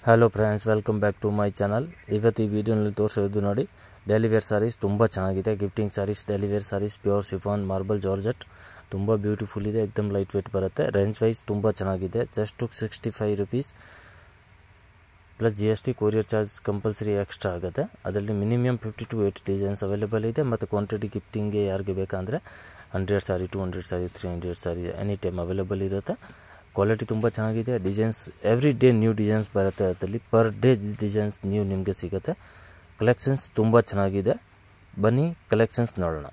hello friends welcome back to my channel ಇವತ್ತು ಈ ವಿಡಿಯೋನಲ್ಲಿ ತೋರಿಸಿರೋದು ನೋಡಿ ಡೈಲಿ ವೇರ್ ಸಾರೀಸ್ ತುಂಬ ಚೆನ್ನಾಗಿದೆ gifting saris daily wear saris pure chiffon marble georgette ತುಂಬ ಬ್ಯೂಟಿಫುಲ್ ಇದೆ ಎಕ್ದಮ್ ಲೈಟ್ ವೇಟ್ ಬರುತ್ತೆ ರೇಂಜ್ ವೈಸ್ ತುಂಬ ಚೆನ್ನಾಗಿದೆ just two sixty five rupees plus G S T courier charge compulsory extra ಆಗುತ್ತೆ ಅದರಲ್ಲಿ minimum fifty to eighty designs available ಇದೆ ಮತ್ತು ಕ್ವಾಂಟಿಟಿ ಗಿಫ್ಟಿಂಗ್ಗೆ ಯಾರಿಗೆ ಬೇಕಂದರೆ hundred sari two hundred sari three hundred sari any time available ಇರುತ್ತೆ ಕ್ವಾಲಿಟಿ ತುಂಬ ಚೆನ್ನಾಗಿದೆ designs every day new designs ಬರುತ್ತೆ ಅದರಲ್ಲಿ ಪರ್ ಡೇ ಡಿಸೈನ್ಸ್ ನ್ಯೂ ನಿಮಗೆ ಸಿಗುತ್ತೆ ಕಲೆಕ್ಷನ್ಸ್ ತುಂಬ ಚೆನ್ನಾಗಿದೆ ಬನ್ನಿ ಕಲೆಕ್ಷನ್ಸ್ ನೋಡೋಣ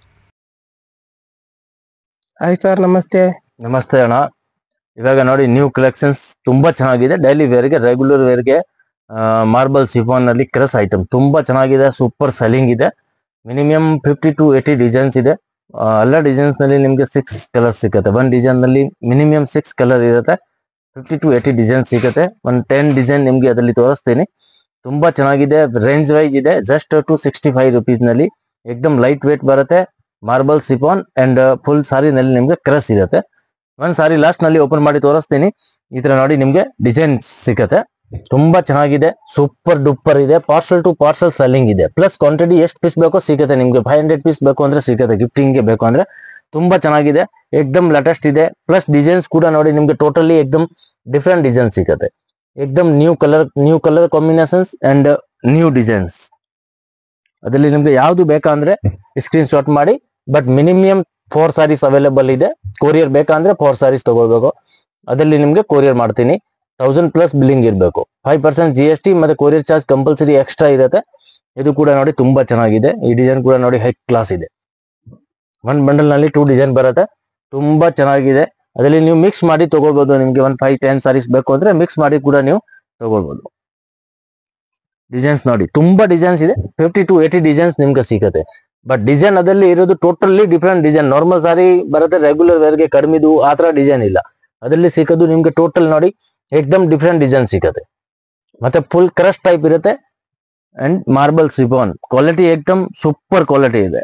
ಹಾಯ್ ಸರ್ ನಮಸ್ತೆ ನಮಸ್ತೆ ಅಣ್ಣ ಇವಾಗ ನೋಡಿ ನ್ಯೂ ಕಲೆಕ್ಷನ್ಸ್ ತುಂಬಾ ಚೆನ್ನಾಗಿದೆ ಡೈಲಿ ವೇರ್ಗೆ ರೆಗ್ಯುಲರ್ ವೇರ್ಗೆ ಮಾರ್ಬಲ್ ಸಿಫಾನ್ ನಲ್ಲಿ ಕ್ರಸ್ ಐಟಮ್ ತುಂಬಾ ಚೆನ್ನಾಗಿದೆ ಸೂಪರ್ ಸೆಲ್ಲಿಂಗ್ ಇದೆ minimum fifty to eighty designs ಇದೆ ಆ, ಎಲ್ಲ ಡಿಸೈನ್ಸ್ ನಲ್ಲಿ ನಿಮಗೆ ಸಿಕ್ಸ್ ಕಲರ್ ಸಿಗುತ್ತೆ ಒನ್ ಡಿಸೈನ್ ನಲ್ಲಿ ಮಿನಿಮಮ್ ಸಿಕ್ಸ್ ಕಲರ್ ಇರುತ್ತೆ ಫಿಫ್ಟಿ ಟು ಏಯ್ಟಿ ಡಿಸೈನ್ ಸಿಗುತ್ತೆ ಒಂದು ಟೆನ್ ಡಿಸೈನ್ ನಿಮಗೆ ಅದರಲ್ಲಿ ತೋರಿಸ್ತೀನಿ ತುಂಬಾ ಚೆನ್ನಾಗಿದೆ ರೇಂಜ್ ವೈಸ್ ಇದೆ just two sixty five rupees ನಲ್ಲಿ ಎಕ್ದಮ್ ಲೈಟ್ ವೇಟ್ ಬರುತ್ತೆ ಮಾರ್ಬಲ್ ಸಿಫಾನ್ ಅಂಡ್ ಫುಲ್ ಸಾರಿನಲ್ಲಿ ನಿಮಗೆ ಕ್ರಸ್ ಇರುತ್ತೆ ಒಂದ್ ಸಾರಿ ಲಾಸ್ಟ್ ನಲ್ಲಿ ಓಪನ್ ಮಾಡಿ ತೋರಿಸ್ತೀನಿ ಈ ತರ ನೋಡಿ ನಿಮ್ಗೆ ಡಿಸೈನ್ ಸಿಗತ್ತೆ ತುಂಬಾ ಚೆನ್ನಾಗಿದೆ ಸೂಪರ್ ಡೂಪರ್ ಇದೆ ಪಾರ್ಸಲ್ ಟು ಪಾರ್ಸಲ್ ಸೆಲ್ಲಿಂಗ್ ಇದೆ ಪ್ಲಸ್ ಕ್ವಾಂಟಿಟಿ ಎಷ್ಟು ಪೀಸ್ ಬೇಕೋ ಸಿಗುತ್ತೆ ನಿಮ್ಗೆ ಫೈವ್ ಹಂಡ್ರೆಡ್ ಪೀಸ್ ಬೇಕು ಅಂದ್ರೆ ಸಿಗುತ್ತೆ ಗಿಫ್ಟಿಂಗ್ ಗೆ ಬೇಕು ಅಂದ್ರೆ ತುಂಬಾ ಚೆನ್ನಾಗಿದೆ ಎಕ್ದಮ್ ಲೇಟೆಸ್ಟ್ ಇದೆ ಪ್ಲಸ್ ಡಿಸೈನ್ಸ್ ಕೂಡ ನೋಡಿ ನಿಮ್ಗೆ ಟೋಟಲಿ ಎಕ್ದಮ್ ಡಿಫ್ರೆಂಟ್ ಡಿಸೈನ್ ಸಿಗುತ್ತೆ ಎಕ್ದಮ್ new colour new colour combinations and new designs ಅದರಲ್ಲಿ ನಿಮ್ಗೆ ಯಾವ್ದು ಬೇಕಂದ್ರೆ ಸ್ಕ್ರೀನ್ ಶಾಟ್ ಮಾಡಿ but minimum four saris available ಇದೆ ಕೊರಿಯರ್ ಬೇಕಂದ್ರೆ ಫೋರ್ ಸಾರೀಸ್ ತಗೊಳ್ಬೇಕು ಅದರಲ್ಲಿ ನಿಮ್ಗೆ ಕೊರಿಯರ್ ಮಾಡ್ತೀನಿ ತೌಸಂಡ್ ಪ್ಲಸ್ ಬಿಲ್ಲಿಂಗ್ ಇರಬೇಕು five percent G S T ಮತ್ತೆ ಕೊರಿಯರ್ ಚಾರ್ಜ್ ಕಂಪಲ್ಸರಿ ಎಕ್ಸ್ಟ್ರಾ ಇರುತ್ತೆ ಇದು ಕೂಡ ನೋಡಿ ತುಂಬಾ ಚೆನ್ನಾಗಿದೆ ಈ ಡಿಸೈನ್ ಕೂಡ ನೋಡಿ ಹೈ ಕ್ಲಾಸ್ ಇದೆ ಒನ್ ಬಂಡಲ್ ನಲ್ಲಿ ಟೂ ಡಿಸೈನ್ ಬರುತ್ತೆ ತುಂಬಾ ಚೆನ್ನಾಗಿದೆ ಅದರಲ್ಲಿ ನೀವು ಮಿಕ್ಸ್ ಮಾಡಿ ತಗೊಳ್ಬಹುದು ನಿಮ್ಗೆ ಒಂದ್ ಫೈವ್ ಟೆನ್ ಸಾರೀಸ್ ಬೇಕು ಅಂದ್ರೆ ಮಿಕ್ಸ್ ಮಾಡಿ ಕೂಡ ನೀವು ತಗೊಳ್ಬಹುದು ಡಿಸೈನ್ಸ್ ನೋಡಿ ತುಂಬಾ ಡಿಸೈನ್ಸ್ ಇದೆ ಫಿಫ್ಟಿ ಟು ಏಯ್ಟಿ ಡಿಸೈನ್ಸ್ ನಿಮ್ಗೆ ಸಿಗುತ್ತೆ ಬಟ್ ಡಿಸೈನ್ ಅದಲ್ಲಿ ಇರೋದು totally different design normal sari ಬರುತ್ತೆ ರೆಗ್ಯುಲರ್ ವೇರ್ಗೆ ಕಡಿಮೆದು ಆ ತರ ಡಿಸೈನ್ ಇಲ್ಲ ಅದರಲ್ಲಿ ಸಿಕ್ಕೋದು ನಿಮ್ಗೆ ಟೋಟಲ್ ನೋಡಿ ಎಕ್ದಮ್ ಡಿಫ್ರೆಂಟ್ ಡಿಸೈನ್ ಸಿಗುತ್ತೆ ಮತ್ತೆ ಫುಲ್ ಕ್ರಶ್ ಟೈಪ್ ಇರುತ್ತೆ ಅಂಡ್ ಮಾರ್ಬಲ್ ಸಿಫಾನ್ ಕ್ವಾಲಿಟಿ ಎಕ್ದಮ್ ಸೂಪರ್ ಕ್ವಾಲಿಟಿ ಇದೆ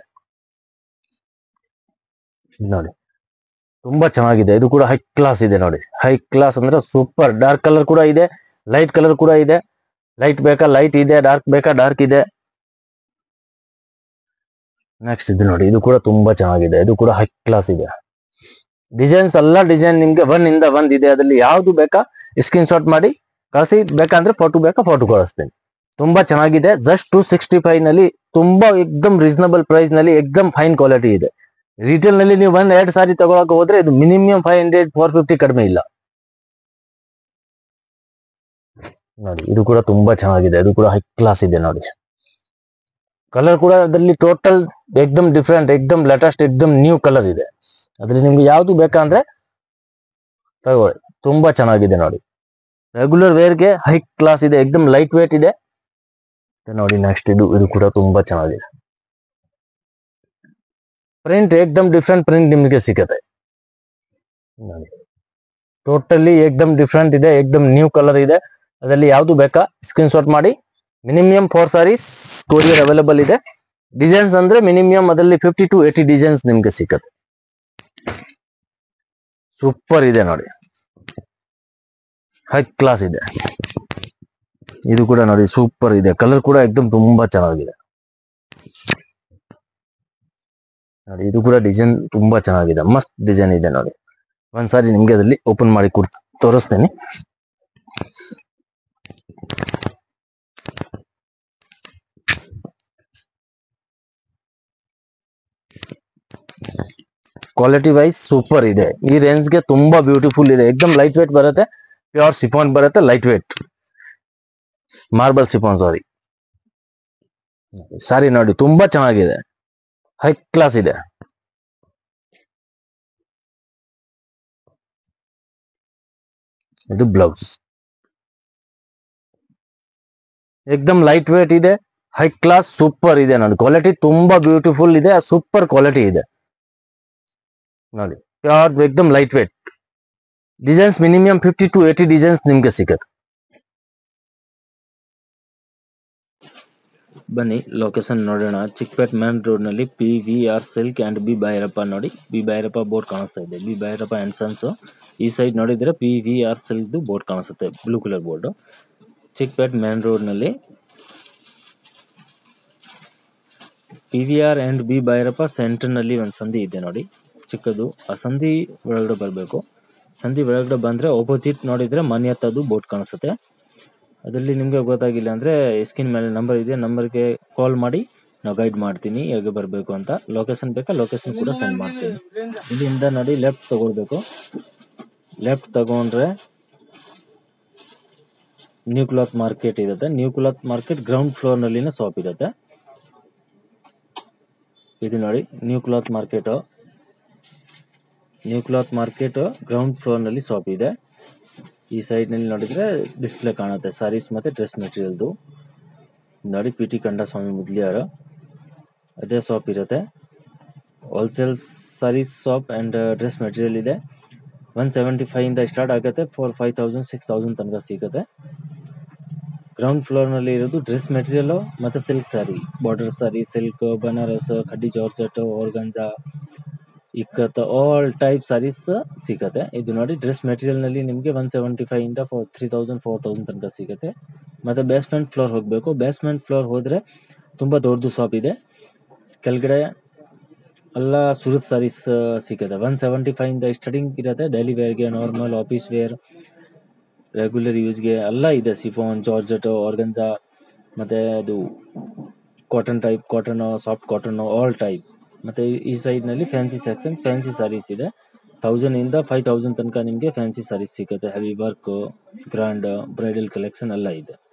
ನೋಡಿ ತುಂಬಾ ಚೆನ್ನಾಗಿದೆ ಇದು ಕೂಡ ಹೈ ಕ್ಲಾಸ್ ಇದೆ ನೋಡಿ ಹೈ ಕ್ಲಾಸ್ ಅಂದ್ರೆ ಸೂಪರ್ ಡಾರ್ಕ್ ಕಲರ್ ಕೂಡ ಇದೆ ಲೈಟ್ ಕಲರ್ ಕೂಡ ಇದೆ ಲೈಟ್ ಬೇಕಾ ಲೈಟ್ ಇದೆ ಡಾರ್ಕ್ ಬೇಕಾ ಡಾರ್ಕ್ ಇದೆ ನೆಕ್ಸ್ಟ್ ಇದು ನೋಡಿ ಇದು ಕೂಡ ತುಂಬಾ ಚೆನ್ನಾಗಿದೆ ಇದು ಕೂಡ ಹೈ ಕ್ಲಾಸ್ ಇದೆ ಡಿಸೈನ್ಸ್ ಎಲ್ಲ ಡಿಸೈನ್ ನಿಮ್ಗೆ ಒನ್ ಇಂದ ಒಂದ್ ಇದೆ ಅದ್ರಲ್ಲಿ ಯಾವ್ದು ಬೇಕಾ ಸ್ಕ್ರೀನ್ ಶಾಟ್ ಮಾಡಿ ಕಳಿಸಿ ಬೇಕಂದ್ರೆ ಫೋಟೋ ಬೇಕಾ ಫೋಟೋ ಕಳಿಸ್ತೀನಿ ತುಂಬಾ ಚೆನ್ನಾಗಿದೆ ಜಸ್ಟ್ ಟು ಸಿಕ್ಸ್ಟಿ ಫೈವ್ ನಲ್ಲಿ ತುಂಬಾ ಎಕ್ದಮ್ ರೀಸನಬಲ್ ಪ್ರೈಸ್ ನಲ್ಲಿ ಎಕ್ದಮ್ ಫೈನ್ ಕ್ವಾಲಿಟಿ ಇದೆ ರಿಟೇಲ್ ನಲ್ಲಿ ನೀವು ಒಂದ್ ಎರಡು ಸಾರಿ ತಗೊಳಕ್ ಹೋದ್ರೆ ಇದು minimum five hundred four fifty ಕಡಿಮೆ ಇಲ್ಲ ನೋಡಿ ಇದು ಕೂಡ ತುಂಬಾ ಚೆನ್ನಾಗಿದೆ ಇದು ಕೂಡ ಹೈ ಕ್ಲಾಸ್ ಇದೆ ನೋಡಿ ಕಲರ್ ಕೂಡ ಅದರಲ್ಲಿ ಟೋಟಲ್ ಎಕ್ದಮ್ ಡಿಫ್ರೆಂಟ್ ಎಕ್ದಮ್ ಲೇಟೆಸ್ಟ್ ಎಕ್ದಮ್ ನ್ಯೂ ಕಲರ್ ಇದೆ ಅದ್ರಲ್ಲಿ ನಿಮ್ಗೆ ಯಾವ್ದು ಬೇಕಂದ್ರೆ ತಗೊಳ್ಳಿ ತುಂಬಾ ಚೆನ್ನಾಗಿದೆ ನೋಡಿ ರೆಗ್ಯುಲರ್ ವೇರ್ಗೆ ಹೈ ಕ್ಲಾಸ್ ಇದೆ ಎಕ್ದಮ್ ಲೈಟ್ ವೇಟ್ ಇದೆ ಮತ್ತೆ ನೋಡಿ ನೆಕ್ಸ್ಟ್ ಇದು ಇದು ಕೂಡ ತುಂಬಾ ಚೆನ್ನಾಗಿದೆ ಪ್ರಿಂಟ್ ಎಕ್ದಮ್ ಡಿಫ್ರೆಂಟ್ ಪ್ರಿಂಟ್ ನಿಮಗೆ ಸಿಗುತ್ತೆ ನೋಡಿ ಟೋಟಲಿ ಎಕ್ದಮ್ ಡಿಫ್ರೆಂಟ್ ಇದೆ ಎಕ್ದಮ್ ನ್ಯೂ ಕಲರ್ ಇದೆ ಅದರಲ್ಲಿ ಯಾವ್ದು ಬೇಕಾ ಸ್ಕ್ರೀನ್ ಶಾಟ್ ಮಾಡಿ minimum four saris courier available ಇದೆ ಡಿಸೈನ್ಸ್ ಅಂದ್ರೆ ಮಿನಿಮಮ್ ಅದರಲ್ಲಿ ಫಿಫ್ಟಿ ಟು ಏಟಿ ಡಿಸೈನ್ಸ್ ನಿಮ್ಗೆ ಸಿಕ್ಕತ್ತೆ ಸೂಪರ್ ಇದೆ ನೋಡಿ ಹೈ ಕ್ಲಾಸ್ ಇದೆ ಇದು ಕೂಡ ನೋಡಿ ಸೂಪರ್ ಇದೆ ಕಲರ್ ಕೂಡ ಎಕ್ದಮ್ ತುಂಬಾ ಚೆನ್ನಾಗಿದೆ ನೋಡಿ ಇದು ಕೂಡ ಡಿಸೈನ್ ತುಂಬಾ ಚೆನ್ನಾಗಿದೆ ಮಸ್ತ್ ಡಿಸೈನ್ ಇದೆ ನೋಡಿ ಒಂದ್ಸಾರಿ ನಿಮ್ಗೆ ಅದರಲ್ಲಿ ಓಪನ್ ಮಾಡಿ ಕೊಡ್ ತೋರಿಸ್ತೇನೆ ಕ್ವಾಲಿಟಿ ವೈಸ್ ಸೂಪರ್ ಇದೆ ಈ ರೇಂಜ್ ಗೆ ತುಂಬಾ ಬ್ಯೂಟಿಫುಲ್ ಇದೆ ಎಕ್ದಮ್ ಲೈಟ್ ವೇಟ್ ಬರುತ್ತೆ ಪ್ಯೂರ್ ಸಿಫಾನ್ ಬರುತ್ತೆ lightweight marble chiffon sari sari ನೋಡಿ ತುಂಬಾ ಚೆನ್ನಾಗಿದೆ ಹೈ ಕ್ಲಾಸ್ ಇದೆ ಇದು ಬ್ಲೌಸ್ ಎಕ್ದಮ್ ಲೈಟ್ ವೇಟ್ ಇದೆ ಹೈ ಕ್ಲಾಸ್ ಸೂಪರ್ ಇದೆ ನೋಡಿ ಕ್ವಾಲಿಟಿ ತುಂಬಾ ಬ್ಯೂಟಿಫುಲ್ ಇದೆ ಸೂಪರ್ ಕ್ವಾಲಿಟಿ ಇದೆ ನೋಡಿ ಪ್ಯೂರ್ ಎಕ್ದಮ್ lightweight designs minimum fifty to eighty designs ನಿಮ್ಗೆ ಸಿಗುತ್ತೆ ಬನ್ನಿ ಲೊಕೇಶನ್ ನೋಡೋಣ ಚಿಕ್ಕಪೇಟ್ ಮೇನ್ ರೋಡ್ ನಲ್ಲಿ P V R silk and B Bhairappa ನೋಡಿ ಬಿ ಭೈರಪ್ಪ ಬೋರ್ಡ್ ಕಾಣಿಸ್ತಾ ಇದೆ ಬಿ ಭೈರಪ್ಪ ಅಂಡ್ ಸನ್ಸ್ ಈ ಸೈಡ್ ನೋಡಿದ್ರೆ P V R silk board ಕಾಣಿಸುತ್ತೆ blue colour board Chickpet main ರೋಡ್ನಲ್ಲಿ P V R and B Bhairappa ಸೆಂಟರ್ನಲ್ಲಿ ಒಂದು ಸಂಧಿ ಇದೆ ನೋಡಿ ಚಿಕ್ಕದು ಆ ಸಂಧಿ ಒಳಗಡೆ ಬರಬೇಕು ಸಂಧಿ ಒಳಗಡೆ ಬಂದರೆ ಆಪೋಸಿಟ್ ನೋಡಿದರೆ ಮನೆ ಹತ್ತದು ಬೋಟ್ ಕಾಣಿಸುತ್ತೆ ಅದರಲ್ಲಿ ನಿಮಗೆ ಗೊತ್ತಾಗಿಲ್ಲ ಅಂದರೆ ಸ್ಕ್ರೀನ್ ಮೇಲೆ ನಂಬರ್ ಇದೆ ನಂಬರ್ಗೆ ಕಾಲ್ ಮಾಡಿ ನಾವು ಗೈಡ್ ಮಾಡ್ತೀನಿ ಹೇಗೆ ಬರಬೇಕು ಅಂತ ಲೊಕೇಶನ್ ಬೇಕಾ ಲೊಕೇಶನ್ ಕೂಡ ಸೆಂಡ್ ಮಾಡ್ತೀನಿ ಇಲ್ಲಿಂದ ನೋಡಿ ಲೆಫ್ಟ್ ತಗೊಳ್ಬೇಕು ಲೆಫ್ಟ್ ತಗೊಂಡ್ರೆ ನ್ಯೂ ಕ್ಲಾತ್ ಮಾರ್ಕೆಟ್ ಇರುತ್ತೆ new cloth market ground floor ನಲ್ಲಿನ ಶಾಪ್ ಇರುತ್ತೆ ಇದು ನೋಡಿ new cloth market new cloth market ground floor ನಲ್ಲಿ ಶಾಪ್ ಇದೆ ಈ ಸೈಡ್ ನಲ್ಲಿ ನೋಡಿದ್ರೆ ಡಿಸ್ಪ್ಲೇ ಕಾಣುತ್ತೆ ಸಾರೀಸ್ ಮತ್ತೆ ಡ್ರೆಸ್ ಮೆಟೀರಿಯಲ್ದು ನೋಡಿ ಪಿ ಟಿ ಕಂಡ ಸ್ವಾಮಿ ಮುದ್ಲಿಯಾರ ಅದೇ ಶಾಪ್ ಇರುತ್ತೆ wholesale saris shop and dress material ಇದೆ ಒನ್ ಸೆವೆಂಟಿ ಫೈವ್ ಇಂದ ಸ್ಟಾರ್ಟ್ ಆಗುತ್ತೆ four five thousand six thousand ತನಕ ಸಿಗುತ್ತೆ ಗ್ರೌಂಡ್ ಫ್ಲೋರ್ ನಲ್ಲಿ ಇರೋದು ಡ್ರೆಸ್ ಮೆಟೀರಿಯಲ್ ಮತ್ತೆ silk sari border sari silk Banaras ಖಡ್ಡಿ georgette organza ikat all type saris ಸಿಗುತ್ತೆ ಇದು ನೋಡಿ ಡ್ರೆಸ್ ಮೆಟೀರಿಯಲ್ ನಲ್ಲಿ ನಿಮಗೆ ಒನ್ ಸೆವೆಂಟಿ ಫೈವ್ ಇಂದ four three thousand four thousand ತನಕ ಸಿಗುತ್ತೆ ಮತ್ತೆ ಬೇಸ್ಮೆಂಟ್ ಫ್ಲೋರ್ ಹೋಗಬೇಕು ಬೇಸ್ಮೆಂಟ್ ಫ್ಲೋರ್ ಹೋದ್ರೆ ತುಂಬಾ ದೊಡ್ಡದು ಶಾಪ್ ಇದೆ ಕೆಳಗಡೆ ಎಲ್ಲ ಸೂರತ್ ಸಾರೀಸ್ ಸಿಗುತ್ತೆ ಒನ್ ಸೆವೆಂಟಿ ಫೈವ್ ಇಂದ ಸ್ಟಾರ್ಟಿಂಗ್ ಇರುತ್ತೆ ಡೈಲಿ ವೇರ್ಗೆ ನಾರ್ಮಲ್ ಆಫೀಸ್ ವೇರ್ ರೆಗ್ಯುಲರ್ ಯೂಸ್ಗೆ ಎಲ್ಲ ಇದೆ ಸಿಫೋನ್ ಜಾರ್ಜೆಟ್ ಆರ್ಗನ್ಜಾ ಮತ್ತೆ ಅದು cotton type cotton soft cotton all type ಮತ್ತೆ ಈ ಸೈಡ್ ನಲ್ಲಿ ಫ್ಯಾನ್ಸಿ ಸೆಕ್ಷನ್ ಫ್ಯಾನ್ಸಿ ಸಾರೀಸ್ ಇದೆ ತೌಸಂಡ್ ಇಂದ ಫೈವ್ ತೌಸಂಡ್ ತನಕ ನಿಮಗೆ ಫ್ಯಾನ್ಸಿ ಸಾರೀಸ್ ಸಿಗುತ್ತೆ heavy work grand bridal collection ಎಲ್ಲ ಇದೆ